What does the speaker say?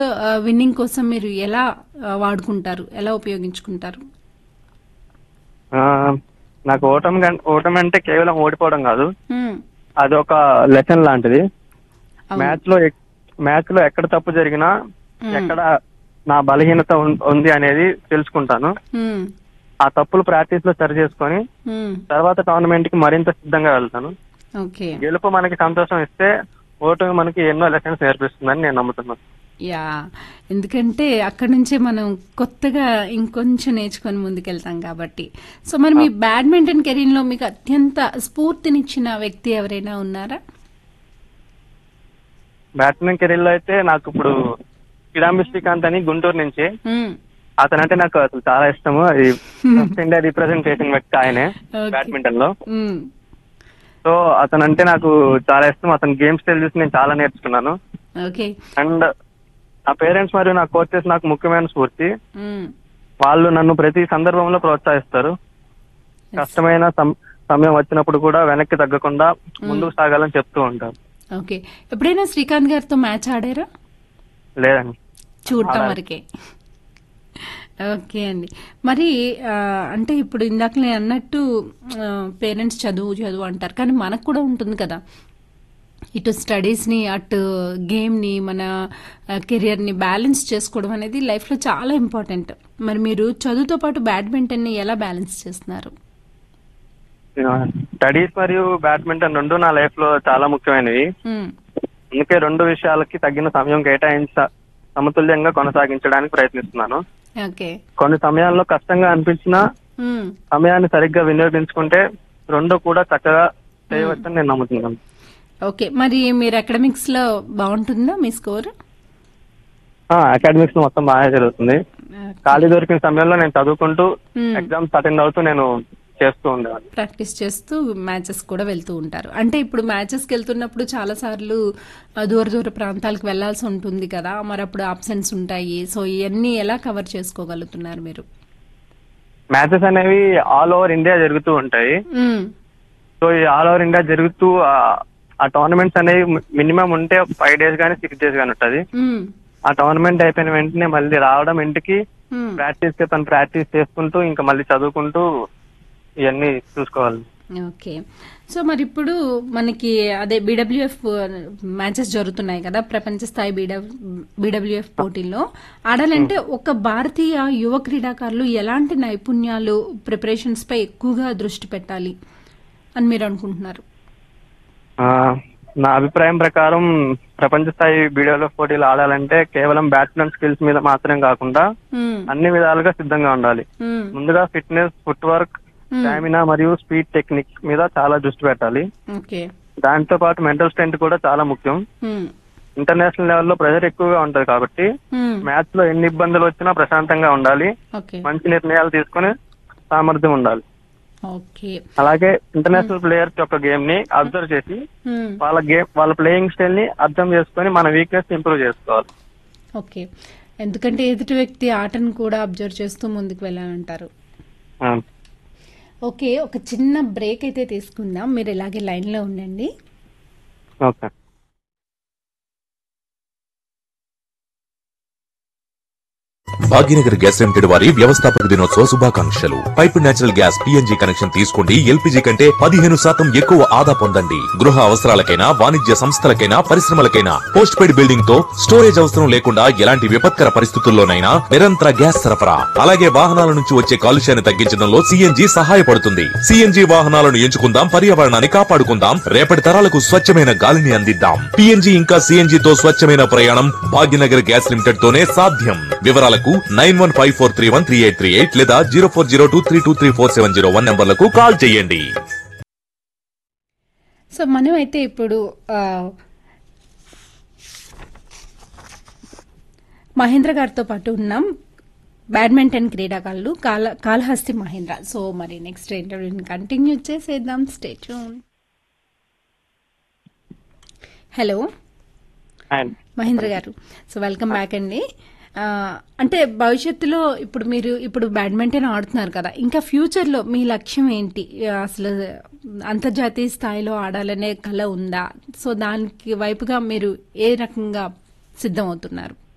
Winnowing కోసం మీరు ఎలా ఆ, వాడుకుంటారు ఎలా ఉపయోగించుకుంటారు ఆ, నాకు ఓటమి గం- ఓటమి అంటే కేవలం ఓడిపోవడం కాదు మ్మ్. అది ఒక లెసన్ లాంటిది అవును. మ్యాచ్ లో ఎక్- మ్యాచ్ లో ఎక్కడ తప్పు జరిగినా మ్మ్. ఎక్కడ నా బలహీనత ఉం- ఉంది అనేది తెలుసుకుంటాను మ్మ్. ఆ తప్పులు ప్రాక్టీస్ లో సరి చేసుకొని మ్మ్. తర్వాత టోర్నమెంట్ కి మరింత సిద్ధంగా వెళ్తాను ఓకే గెలుపు మనకి సంతోషం ఇస్తే ఓటమి మనకి ఎన్నో లెసన్స్ నేర్పిస్తుందని నేను నమ్ముతున్నాను యా ఎందుకంటే అక్కడి నుంచే మనం కొత్తగా ఇంకొంచెం నేర్చుకొని ముందుకెళ్తాం కాబట్టి సో మరి మీ బ్యాడ్మింటన్ కెరీర్ లో మీకు అత్యంత స్ఫూర్తినిచ్చిన వ్యక్తి ఎవరైనా ఉన్నారా బ్యాట్స్మెన్ కెరీర్ లో అయితే నాకు ఇప్పుడు కిడాంబి శ్రీకాంత్ అని గుంటూరు నుంచి మ్మ్. అతనంటే నాకు అసలు చాలా ఇష్టము అది ఫస్ట్ ఇండియా రిప్రజెంట్ చేసిన వ్యక్తి ఆయనే Okay. బ్యాడ్మింటన్ లో మ్మ్. సో అతనంటే నాకు చాలా ఇష్టం అతని గేమ్ స్టైల్ చూసి నేను చాలా నేర్చుకున్నాను ఓకే అండ్ నా పేరెంట్స్ మరియు నా కోచెస్ నాకు ముఖ్యమైన స్ఫూర్తి మ్మ్. వాళ్ళు నన్ను ప్రతి సందర్భంలో ప్రోత్సహిస్తారు కష్టమైన సం- సమయం వచ్చినప్పుడు కూడా వెనక్కి తగ్గకుండా ముందుకు సాగాలని చెప్తూ ఉంటారు ఓకే ఎప్పుడైనా శ్రీకాంత్ గారితో మ్యాచ్ ఆడారా లేదండి చూడటం వరకే ఓకే అండి మరి ఆ, అంటే ఇప్పుడు ఇందాక నేను అన్నట్టు పేరెంట్స్ చదువు చదువు అంటారు కానీ మనకు కూడా ఉంటుంది కదా ఇటు స్టడీస్ని అటు గేమ్ని మన కెరియర్ని బ్యాలెన్స్ చేసుకోవడం అనేది లైఫ్లో చాలా ఇంపార్టెంట్ మరి మీరు చదువుతో పాటు బ్యాడ్మింటన్ని ఎలా బ్యాలెన్స్ చేస్తున్నారు స్టడీస్ మరియు బ్యాడ్మింటన్ రెండు నా లైఫ్ లో చాలా ముఖ్యమైనవి మ్మ్. అందుకే రెండు విషయాలకి తగిన సమయం కేటాయించ సమతుల్యంగా కొనసాగించడానికి ప్రయత్నిస్తున్నాను ఓకే కొన్ని సమయాల్లో కష్టంగా అనిపించినా మ్మ్. సమయాన్ని సరిగ్గా వినియోగించుకుంటే రెండు కూడా చక్కగా చేయవచ్చని నేను నమ్ముతున్నాను ఓకే మరి మీరు అకాడమిక్స్ లో బాగుంటుందా మీ స్కోర్ అకాడమిక్స్ మొత్తం బాగా జరుగుతుంది ఖాళీ దొరికిన సమయంలో నేను చదువుకుంటూ ఎగ్జామ్స్ అటెండ్ అవుతూ నేను చేస్తూ ఉండేవాడిని ప్రాక్టీస్ చేస్తూ మ్యాచెస్ కూడా వెళ్తూ ఉంటారు అంటే ఇప్పుడు మ్యాచెస్కి వెళ్తున్నప్పుడు చాలా సార్లు ఆ, దూర దూర ప్రాంతాలకు వెళ్లాల్సి ఉంటుంది కదా మరి అప్పుడు ఆబ్సెన్స్ ఉంటాయి సో ఇవన్నీ ఎలా కవర్ చేసుకోగలుగుతున్నారు మీరు మ్యాచెస్ అనేవి ఆల్ ఓవర్ ఇండియా జరుగుతూ ఉంటాయి మ్మ్. సో ఈ ఆల్ ఓవర్ ఇండియా జరుగుతూ ఆ- ఆ టోర్నమెంట్స్ అనేవి మినిమం ఉంటే ఫైవ్ డేస్ కానీ సిక్స్ డేస్ కానీ ఉంటుంది మ్మ్. ఆ టోర్నమెంట్ అయిపోయిన వెంటనే మళ్ళీ రావడం ఇంటికి మ్మ్. ప్రాక్టీస్ కి తను ప్రాక్టీస్ చేసుకుంటూ ఇంకా మళ్ళీ చదువుకుంటూ ఇవన్నీ చూసుకోవాలి ఓకే సో మరి ఇప్పుడు మనకి అదే బీడబ్ల్యూఎఫ్ మ్యాచెస్ జరుగుతున్నాయి కదా ప్రపంచ స్థాయి బీడబ్ల్యూఎఫ్ పోటీల్లో ఆడాలంటే ఒక భారతీయ యువ క్రీడాకారులు ఎలాంటి నైపుణ్యాలు ప్రిపరేషన్స్ పై ఎక్కువగా దృష్టి పెట్టాలి అని మీరు అనుకుంటున్నారు ఆ, నా అభిప్రాయం ప్రకారం ప్రపంచ స్థాయి వీడియోలో పోటీలు ఆడాలంటే కేవలం బ్యాట్స్మెన్ స్కిల్స్ మీద మాత్రమే కాకుండా మ్మ్. అన్ని విధాలుగా సిద్ధంగా ఉండాలి మ్మ్. ముందుగా ఫిట్నెస్ ఫుట్ వర్క్ స్టామినా మరియు స్పీడ్ టెక్నిక్ మీద చాలా దృష్టి పెట్టాలి ఓకే దాంతో పాటు మెంటల్ స్ట్రెంత్ కూడా చాలా ముఖ్యం మ్మ్. ఇంటర్నేషనల్ లెవెల్లో ప్రెషర్ ఎక్కువగా ఉంటది కాబట్టి మ్మ్. మ్యాచ్ లో ఎన్ని ఇబ్బందులు వచ్చినా ప్రశాంతంగా ఉండాలి ఓకే మంచి నిర్ణయాలు తీసుకుని సామర్థ్యం ఉండాలి ఓకే అలాగే ఇంటర్నేషనల్ ప్లేయర్స్ యొక్క గేమ్ ని అబ్జర్వ్ చేసి మ్మ్. వాళ్ళ గేమ్ వాళ్ళ ప్లేయింగ్ స్టైల్ ని అర్థం చేసుకొని మన వీక్నెస్ ఇంప్రూవ్ చేసుకోవాలి ఓకే ఎందుకంటే ఎదుటి వ్యక్తి ఆటను కూడా అబ్జర్వ్ చేస్తూ ముందుకు వెళ్ళాలంటారు ఆ, ఓకే ఒక చిన్న బ్రేక్ అయితే తీసుకుందాం మీరు ఇలాగే లైన్లో ఉండండి ఓకే భాగ్యనగర్ గ్యాస్ లిమిటెడ్ వారి వ్యవస్థాపక దినోత్సవ శుభాకాంక్షలు pipe natural gas PNG connection తీసుకోండి ఎల్పిజి కంటే పదిహేను శాతం ఎక్కువ ఆదా పొందండి గృహ అవసరాలకైనా వాణిజ్య సంస్థలకైనా పరిశ్రమలకైనా పోస్ట్ పెయిడ్ బిల్డింగ్ తో స్టోరేజ్ అవసరం లేకుండా ఎలాంటి విపత్కర పరిస్థితుల్లోనైనా నిరంతర గ్యాస్ సరఫరా అలాగే వాహనాల నుంచి వచ్చే కాలుష్యాన్ని తగ్గించడంలో సిఎన్జి సహాయపడుతుంది సిఎన్జి వాహనాలను ఎంచుకుందాం పర్యావరణాన్ని కాపాడుకుందాం రేపటి తరాలకు స్వచ్ఛమైన గాలిని అందిద్దాం పిఎన్జి ఇంకా సిఎన్జి తో స్వచ్ఛమైన ప్రయాణం భాగ్యనగర్ గ్యాస్ లిమిటెడ్ తోనే సాధ్యం వివరాలకు nine one five four three one three eight three eight లేదా zero four zero two three two three four seven zero one నంబర్లకు కాల్ చేయండి సో మనం అయితే ఇప్పుడు ఆ, మహేంద్ర గారితో పాటు ఉన్నాం బ్యాడ్మింటన్ క్రీడాకారులు కాల కాళహస్తి మహేంద్ర సో మరి నెక్స్ట్ ఇంటర్వ్యూని కంటిన్యూ చేసేద్దాం స్టేట్యూన్ హలో అండ్ మహేంద్ర గారు సో వెల్కమ్ బ్యాక్ అండి ఆ, అంటే భవిష్యత్తులో ఇప్పుడు మీరు ఇప్పుడు బ్యాడ్మింటన్ ఆడుతున్నారు కదా ఇంకా ఫ్యూచర్లో మీ లక్ష్యం ఏంటి ఆ, అసలు అంతర్జాతీయ స్థాయిలో ఆడాలనే కళ ఉందా సో దానికి వైపుగా మీరు ఏ రకంగా సిద్ధమవుతున్నారు